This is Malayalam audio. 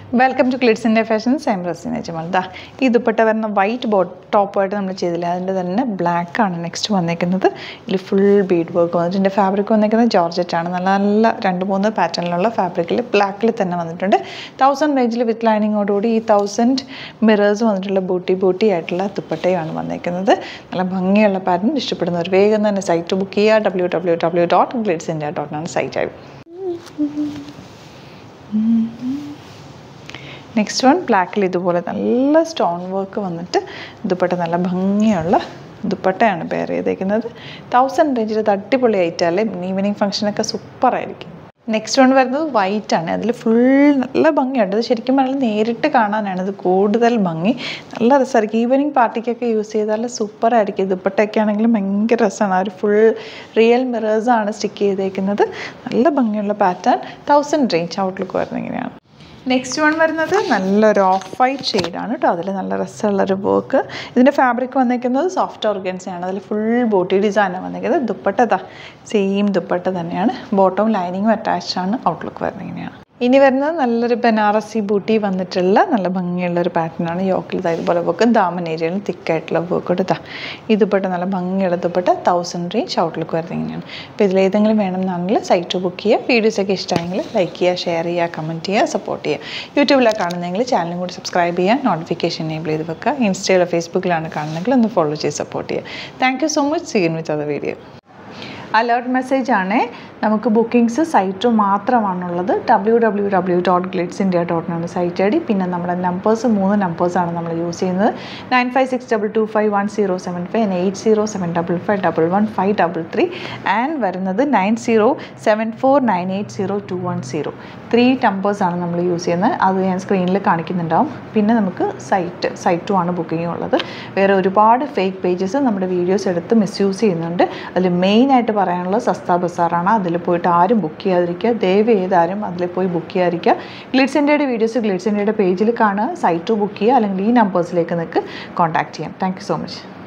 വെൽക്കം ടു ക്ലിഡ്സിൻ്റെ ഫാഷൻസ് ഐം റസീന ജമാൽ ദാ ഈ ദുപ്പട്ട വരുന്ന വൈറ്റ് ബോ ടോപ്പായിട്ട് നമ്മൾ ചെയ്തില്ല അതിൻ്റെ തന്നെ ബ്ലാക്ക് ആണ് നെക്സ്റ്റ് വന്നേക്കുന്നത് ഇതിൽ ഫുൾ ബീഡ് വർക്ക് വന്നിട്ട് ഇതിൻ്റെ ഫാബ്രിക് വന്നേക്കുന്നത് ജോർജറ്റ് ആണ് നല്ല നല്ല രണ്ട് മൂന്ന് പാറ്റേണിലുള്ള ഫാബ്രിക്കിൽ ബ്ലാക്കിൽ തന്നെ വന്നിട്ടുണ്ട് തൗസൻഡ് റേഞ്ചിൽ വിത്ത് ലൈനിങ്ങോടുകൂടി ഈ തൗസൻഡ് മിറേഴ്സ് വന്നിട്ടുള്ള ബൂട്ടി ബൂട്ടി ആയിട്ടുള്ള ദുപ്പട്ടയാണ് വന്നേക്കുന്നത് നല്ല ഭംഗിയുള്ള പാറ്റേൺ ഇഷ്ടപ്പെടുന്നവർ വേഗം തന്നെ സൈറ്റ് ബുക്ക് ചെയ്യുക W W W dot Glids India dot ആണ് സൈറ്റ് ആയി നെക്സ്റ്റ് വൺ ബ്ലാക്കിൽ ഇതുപോലെ നല്ല സ്റ്റോൺ വർക്ക് വന്നിട്ട് ദുപ്പട്ട നല്ല ഭംഗിയുള്ള ദുപ്പട്ടയാണ് പെയർ ചെയ്തേക്കുന്നത് തൗസൻഡ് റേഞ്ചിൽ അടിപൊളി ആയിട്ടല്ലേ ഈവനിങ് ഫംഗ്ഷനൊക്കെ സൂപ്പറായിരിക്കും നെക്സ്റ്റ് വൺ വരുന്നത് വൈറ്റ് ആണ് അതിൽ ഫുൾ നല്ല ഭംഗിയുണ്ട് ഇത് ശരിക്കും പറഞ്ഞാൽ നേരിട്ട് കാണാനാണ് ഇത് കൂടുതൽ ഭംഗി നല്ല രസമായിരിക്കും ഈവനിങ് പാർട്ടിക്കൊക്കെ യൂസ് ചെയ്താൽ സൂപ്പറായിരിക്കും ദുപ്പട്ടയൊക്കെ ആണെങ്കിലും ഭയങ്കര രസമാണ് ആ ഒരു ഫുൾ റിയൽ മിറേഴ്സാണ് സ്റ്റിക്ക് ചെയ്തേക്കുന്നത് നല്ല ഭംഗിയുള്ള പാറ്റേൺ തൗസൻഡ് റേഞ്ച് ഔട്ട്ലുക്ക് വരുന്നത് ഇങ്ങനെയാണ് നെക്സ്റ്റ് വൺ വരുന്നത് നല്ലൊരു ഓഫ് വൈറ്റ് ഷെയ്ഡാണ് കേട്ടോ അതിൽ നല്ല രസമുള്ളൊരു വർക്ക് ഇതിൻ്റെ ഫാബ്രിക് വന്നിരിക്കുന്നത് സോഫ്റ്റ് ഓർഗൻസയാണ് അതിൽ ഫുൾ ബോട്ടി ഡിസൈനാണ് വന്നിരിക്കുന്നത് ദുപ്പട്ടതാ സെയിം ദുപ്പട്ട തന്നെയാണ് ബോട്ടവും ലൈനിങ്ങും അറ്റാച്ച്ഡ് ആണ് ഔട്ട്ലുക്ക് വരുന്നത് ഇങ്ങനെയാണ് ഇനി വരുന്നത് നല്ലൊരു ബനാറസി ബൂട്ടി വന്നിട്ടുള്ള നല്ല ഭംഗിയുള്ള ഒരു പാറ്റേണാണ് യോക്കിൽ ഇതാ ഇതുപോലെ വർക്ക് ദാമൻ ഏരിയയിൽ തിക്കായിട്ടുള്ള വർക്ക് എടുത്താ ഇതുപെട്ട നല്ല ഭംഗിയുള്ള ദുപ്പട്ട തൗസൻഡ് റേഞ്ച് ഔട്ട്ലുക്ക് വരുന്നത് ഇങ്ങനെയാണ് അപ്പോൾ ഇതിലേതെങ്കിലും വേണമെന്നാണെങ്കിൽ സൈറ്റ് ബുക്ക് ചെയ്യുക വീഡിയോസൊക്കെ ഇഷ്ടമായെങ്കിൽ ലൈക്ക് ചെയ്യുക ഷെയർ ചെയ്യുക കമൻറ്റ് ചെയ്യുക സപ്പോർട്ട് ചെയ്യുക യൂട്യൂബിലാണ് കാണുന്നതെങ്കിൽ ചാനലും കൂടി സബ്സ്ക്രൈബ് ചെയ്യുക നോട്ടിഫിക്കേഷൻ എനേബിൾ ചെയ്ത് വെക്കുക ഇൻസ്റ്റയിലോ ഫേസ്ബുക്കിലാണ് കാണുന്നതെങ്കിൽ ഒന്ന് ഫോളോ ചെയ്ത് സപ്പോർട്ട് ചെയ്യുക thank you so much seen with അത് വീഡിയോ അലേർട്ട് മെസ്സേജ് ആണ് നമുക്ക് ബുക്കിംഗ്സ് സൈറ്റ് മാത്രമാണുള്ളത് W W W dot Glids India dot ആണ് സൈറ്റ് ഐ ഡി പിന്നെ നമ്മുടെ നമ്പേഴ്സ് മൂന്ന് നമ്പേഴ്സാണ് നമ്മൾ യൂസ് ചെയ്യുന്നത് nine five six double two five one zero seven five eight zero seven double five double one five double three and വരുന്നത് nine zero seven four nine eight zero two one zero three നമ്പേഴ്സാണ് നമ്മൾ യൂസ് ചെയ്യുന്നത് അത് ഞാൻ സ്ക്രീനിൽ കാണിക്കുന്നുണ്ടാവും പിന്നെ നമുക്ക് സൈറ്റ് സൈറ്റും ആണ് ബുക്കിംഗ് ഉള്ളത് വേറെ ഒരുപാട് ഫേക്ക് പേജസ് നമ്മുടെ വീഡിയോസ് എടുത്ത് മിസ്യൂസ് ചെയ്യുന്നുണ്ട് അതിൽ മെയിനായിട്ട് പറയാനുള്ളത് സസ്ത ബസാറാണ് അതിൽ പോയിട്ട് ആരും ബുക്ക് ചെയ്യാതിരിക്കുക ദയവ് ചെയ്താരും അതിൽ പോയി ബുക്ക് ചെയ്യാതിരിക്കുക ഗ്ലിഡ്സ് ഇന്ത്യയുടെ വീഡിയോസ് ഗ്ലിഡ്സ് ഇന്ത്യയുടെ പേജിൽ കാണുക സൈറ്റ് ബുക്ക് ചെയ്യുക അല്ലെങ്കിൽ ഈ നമ്പേഴ്സിലേക്ക് നിങ്ങൾക്ക് കോൺടാക്ട് ചെയ്യാം താങ്ക് സോ മച്ച്